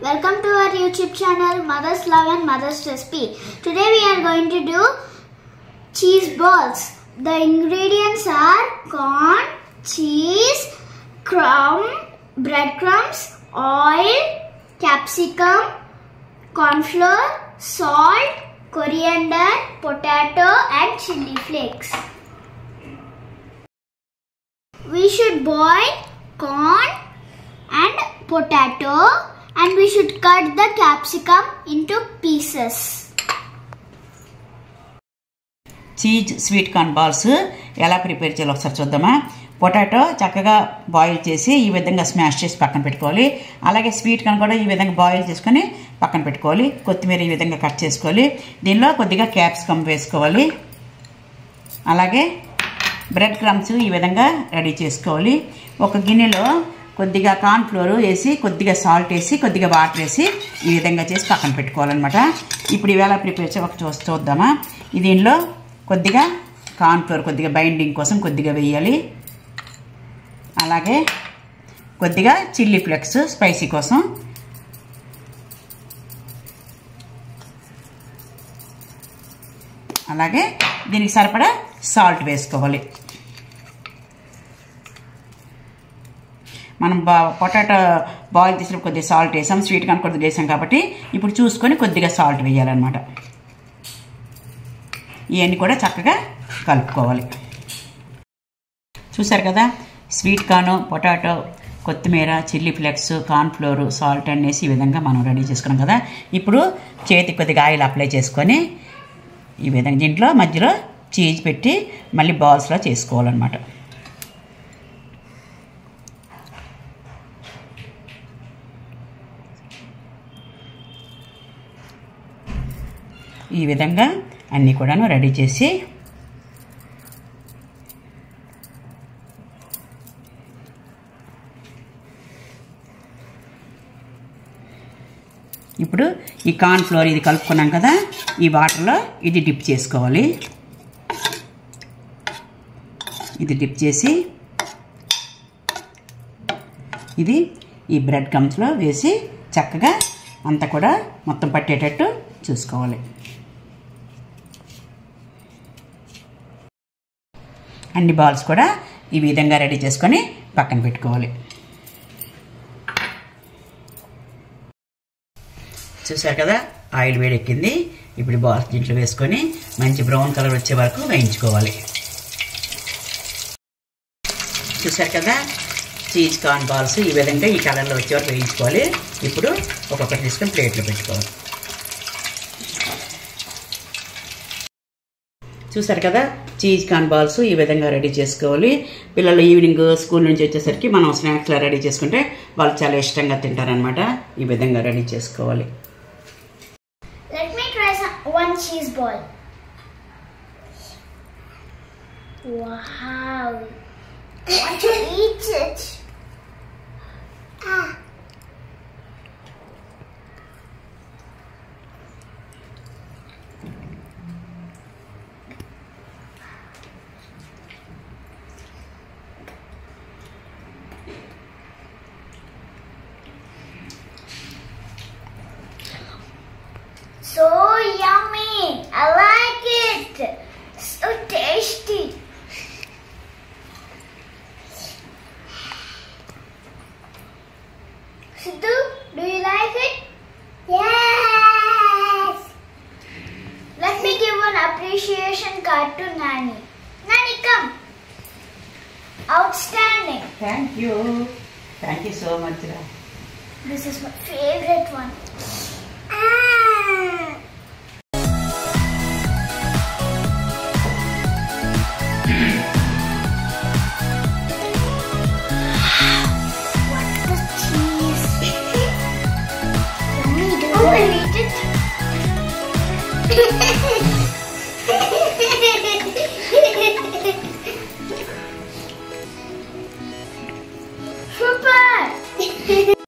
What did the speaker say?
Welcome to our YouTube channel Mother's Love and Mother's Recipe. Today we are going to do cheese balls. The ingredients are corn, cheese, crumb, breadcrumbs, oil, capsicum, corn flour, salt, coriander, potato and chili flakes. We should boil corn and potato and we should cut the capsicum into pieces. Cheese sweet corn balls ఎలా prepare చేయాలో ఒకసారి చూద్దామా potato చక్కగా boil చేసి ఈ విధంగా smash చేసి పక్కన పెట్టుకోవాలి అలాగే స్వీట్ కార్న్ కూడా ఈ విధంగా బాయిల్ చేసుకొని పక్కన పెట్టుకోవాలి కొత్తిమీర ఈ విధంగా కట్ చేసుకోవాలి దీనిలో కొద్దిగా క్యాప్సికమ్ వేసుకోవాలి అలాగే బ్రెడ్ క్రమ్స్ ఈ విధంగా రెడీ చేసుకోవాలి ఒక గిన్నెలో కొద్దిగా కార్న్ ఫ్లోర్ వేసి కొద్దిగా సాల్ట్ వేసి కొద్దిగా వాటర్ వేసి ఈ విధంగా చేసి పక్కన పెట్టుకోవాలన్నమాట ఇప్పుడు ఇవేళ ప్రిపేర్ చేసి ఒక చూ చూద్దామా ఈ దీనిలో కొద్దిగా కార్న్ ఫ్లోర్ కొద్దిగా బైండింగ్ కోసం కొద్దిగా వేయాలి అలాగే కొద్దిగా చిల్లీ ఫ్లెక్స్ స్పైసీ కోసం అలాగే దీనికి సరిపడా సాల్ట్ వేసుకోవాలి మనం బా పొటాటో బాయిల్ చేసినప్పుడు కొద్దిగా సాల్ట్ వేసాం స్వీట్ కానీ కొద్దిగా వేసాం కాబట్టి ఇప్పుడు చూసుకొని కొద్దిగా సాల్ట్ వేయాలన్నమాట ఇవన్నీ కూడా చక్కగా కలుపుకోవాలి చూసారు కదా స్వీట్ కార్న్ పొటాటో కొత్తిమీర chilli flakes corn flour salt అనేసి ఈ విధంగా మనం రెడీ చేసుకున్నాం కదా ఇప్పుడు చేతికి కొద్దిగా ఆయిల్ అప్లై చేసుకొని ఈ విధంగా దీంట్లో మధ్యలో చీజ్ పెట్టి మళ్ళీ బాల్స్లో చేసుకోవాలన్నమాట ఈ విధంగా అన్నీ కూడాను రెడీ చేసి ఇప్పుడు ఈ కార్న్ ఫ్లోర్ ఇది కలుపుకున్నాం కదా ఈ వాటర్లో ఇది డిప్ చేసుకోవాలి ఇది డిప్ చేసి ఇది ఈ బ్రెడ్ కమ్స్లో వేసి చక్కగా అంతా కూడా మొత్తం పట్టేటట్టు చూసుకోవాలి అన్ని బాల్స్ కూడా ఈ విధంగా రెడీ చేసుకొని పక్కన పెట్టుకోవాలి చూసారు కదా ఆయిల్ వేడెక్కింది ఇప్పుడు బాల్స్ దీంట్లో వేసుకొని మంచి బ్రౌన్ కలర్ వచ్చే వరకు వేయించుకోవాలి చూసారు కదా చీజ్ కార్న్ బాల్స్ ఈ విధంగా ఈ కలర్లో వచ్చే వరకు వేయించుకోవాలి ఇప్పుడు ఒక్కొక్కటి తీసుకొని ప్లేట్లో పెట్టుకోవాలి చూసారు కదా చీజ్ కార్న్ బాల్స్ ఈ విధంగా రెడీ చేసుకోవాలి పిల్లలు ఈవినింగ్ స్కూల్ నుంచి వచ్చేసరికి మనం స్నాక్స్లా రెడీ చేసుకుంటే వాళ్ళు చాలా ఇష్టంగా తింటారనమాట ఈ విధంగా రెడీ చేసుకోవాలి Let me try some, one cheese ball. Wow. I want to eat it. Ah. So yummy! I like it! So tasty! Sidhu, do you like it? Yes! Let me give one appreciation card to Nani. Nani, come! Outstanding! Thank you thank you so much రా This is my favorite one. Ah. What's the cheese? Yummy, do you eat it?